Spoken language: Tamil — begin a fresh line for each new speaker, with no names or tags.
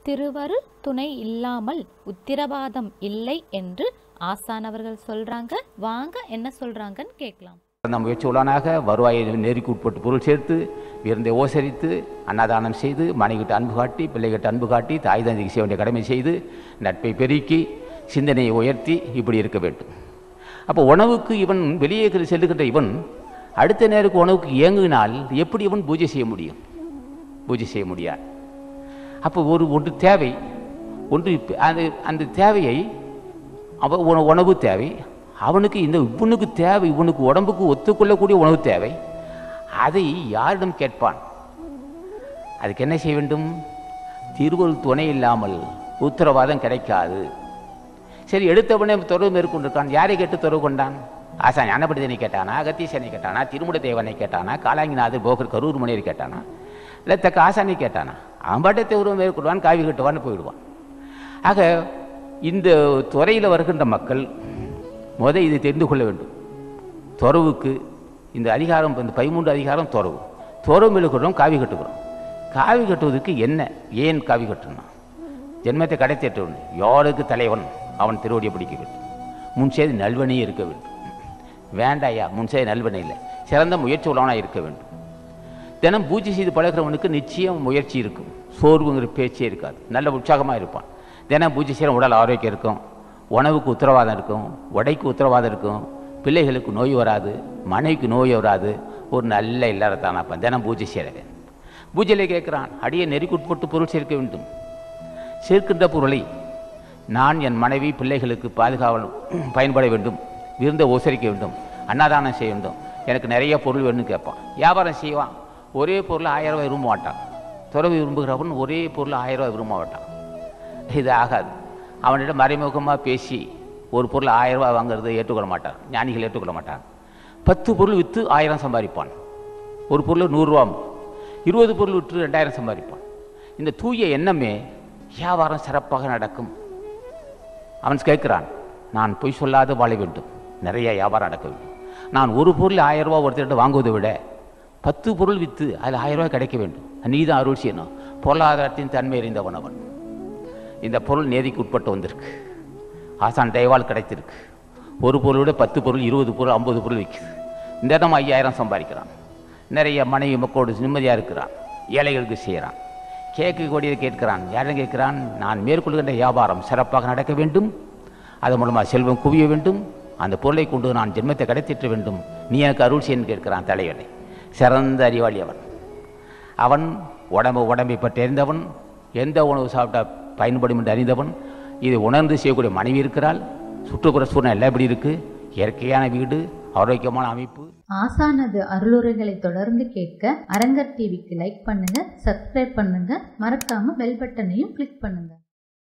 திருவரு துணை இல்லாமல் உத்திரவாதம் இல்லை என்று ஆசானவர்கள் சொல்றாங்க வாங்க என்ன சொல்றாங்கன்னு கேட்கலாம்
அந்த முயற்சி உள்ளவனாக வருவாயை நெருக்கி உட்பட்டு பொருள் சேர்த்து விருந்தை ஓசரித்து அன்னதானம் செய்து மனைவிட்டு அன்பு காட்டி பிள்ளைகிட்ட அன்பு காட்டி தாய் தந்தைக்கு செய்ய வேண்டிய கடமை செய்து நட்பை பெருக்கி சிந்தனையை உயர்த்தி இப்படி இருக்க வேண்டும் அப்போ உணவுக்கு இவன் வெளியே செல்லுகின்ற இவன் அடுத்த நேருக்கு உணவுக்கு இயங்குனால் எப்படி இவன் பூஜை செய்ய முடியும் பூஜை செய்ய முடியாது அப்போ ஒரு ஒன்று தேவை ஒன்று இப்ப- அந்த அந்த தேவையை அவ உண- உணவு தேவை அவனுக்கு இந்த இவனுக்கு தேவை இவனுக்கு உடம்புக்கு ஒத்துக்கொள்ளக்கூடிய உணவு தேவை அதை யாரிடம் கேட்பான் அதுக்கு என்ன செய்ய வேண்டும் திருவருள் துணை இல்லாமல் உத்தரவாதம் கிடைக்காது சரி எடுத்தவனே தொடர்பு மேற்கொண்டிருக்கான் யாரை கேட்டு தொடர்பு கொண்டான் ஆசா ஞானபடிதனை கேட்டானா அகத்தீசனை கேட்டானா திருமுட தேவனை கேட்டானா காலாங்கிநாதர் போகர் கரூர் மணியர் கேட்டானா இல்லை தக்க ஆசானை கேட்டானா அவன் பாட்டத்தை உருவம் மேற்கொள்வான் காவி கட்டுவான்னு போயிடுவான் ஆக இந்த துறையில் வருகின்ற மக்கள் முத இதை தெரிந்து கொள்ள வேண்டும் துறவுக்கு இந்த அதிகாரம் இந்த பதிமூன்று அதிகாரம் துறவு துறவு இழுக்கிறோம் காவி கட்டுக்கிறோம் காவி கட்டுவதற்கு என்ன ஏன் காவி கட்டணும் ஜென்மத்தை கடைத்தேற்றவன் யாருக்கு தலைவன் அவன் திருவடியை பிடிக்க வேண்டும் முன் செய்து நல்வனையே இருக்க வேண்டும் வேண்டாயா முன் செய்த நல்வனை இல்லை சிறந்த முயற்சி உள்ளவனாக இருக்க வேண்டும் தினம் பூஜை செய்து பழகிறவனுக்கு நிச்சயம் முயற்சி இருக்கும் சோர்வுங்கிற பேச்சே இருக்காது நல்ல உற்சாகமாக இருப்பான் தினம் பூஜை செய்கிற உடல் ஆரோக்கியம் இருக்கும் உணவுக்கு உத்தரவாதம் இருக்கும் உடைக்கு உத்தரவாதம் இருக்கும் பிள்ளைகளுக்கு நோய் வராது மனைவிக்கு நோய் வராது ஒரு நல்ல இல்லறத்தான் அப்போ தினம் பூஜை செய்கிறவன் பூஜையில் கேட்குறான் அடியை நெறிக்குட்பட்டு பொருள் சேர்க்க வேண்டும் சேர்க்கின்ற பொருளை நான் என் மனைவி பிள்ளைகளுக்கு பாதுகாவல் பயன்பட வேண்டும் விருந்த உசரிக்க வேண்டும் அன்னதானம் செய்ய வேண்டும் எனக்கு நிறைய பொருள் வேணும்னு கேட்பான் வியாபாரம் செய்வான் ஒரே பொருள் ஆயிரம் ரூபாய் விரும்ப மாட்டான் துறவு விரும்புகிறவன் ஒரே பொருள் ஆயிரம் ரூபாய் விரும்ப மாட்டான் இது ஆகாது அவனிடம் மறைமுகமாக பேசி ஒரு பொருள் ஆயிரம் ரூபாய் வாங்குறது ஏற்றுக்கொள்ள மாட்டான் ஞானிகள் ஏற்றுக்கொள்ள மாட்டான் பத்து பொருள் விற்று ஆயிரம் சம்பாதிப்பான் ஒரு பொருள் நூறுரூவா இருபது பொருள் விற்று ரெண்டாயிரம் சம்பாதிப்பான் இந்த தூய எண்ணமே வியாபாரம் சிறப்பாக நடக்கும் அவன் கேட்கிறான் நான் பொய் சொல்லாத வாழ வேண்டும் நிறைய வியாபாரம் நடக்க வேண்டும் நான் ஒரு பொருள் ஆயிரம் ரூபாய் ஒருத்தர்கிட்ட வாங்குவதை விட பத்து பொருள் விற்று அதில் ஆயிரம் ரூபாய் கிடைக்க வேண்டும் நீ தான் அருள் செய்யணும் பொருளாதாரத்தின் தன்மை அறிந்தவன் அவன் இந்த பொருள் நேதிக்கு உட்பட்டு வந்திருக்கு ஆசான் தயவால் கிடைத்திருக்கு ஒரு பொருளை விட பத்து பொருள் இருபது பொருள் ஐம்பது பொருள் விற்குது இந்த இடம் ஐயாயிரம் சம்பாதிக்கிறான் நிறைய மனைவி மக்களோடு நிம்மதியாக இருக்கிறான் ஏழைகளுக்கு செய்கிறான் கேட்கக்கூடியதை கேட்கிறான் யாரும் கேட்கிறான் நான் மேற்கொள்கின்ற வியாபாரம் சிறப்பாக நடக்க வேண்டும் அது மூலமாக செல்வம் குவிய வேண்டும் அந்த பொருளை கொண்டு நான் ஜென்மத்தை கிடைத்திட்ட வேண்டும் நீ எனக்கு அருள் செய்யன்னு கேட்கிறான் தலைவனை சிறந்த அறிவாளி அவன் அவன் உடம்பு உடம்பை பற்றி அறிந்தவன் எந்த உணவு சாப்பிட்டா பயன்படும் என்று அறிந்தவன் இதை உணர்ந்து செய்யக்கூடிய மனைவி இருக்கிறாள் சுற்றுப்புற சூழ்நிலை எல்லாம் எப்படி இருக்கு இயற்கையான வீடு ஆரோக்கியமான அமைப்பு
ஆசானது அருளுரைகளை தொடர்ந்து கேட்க அரங்கர் டிவிக்கு லைக் பண்ணுங்க சப்ஸ்கிரைப் பண்ணுங்க மறக்காம பெல் பட்டனையும் கிளிக் பண்ணுங்க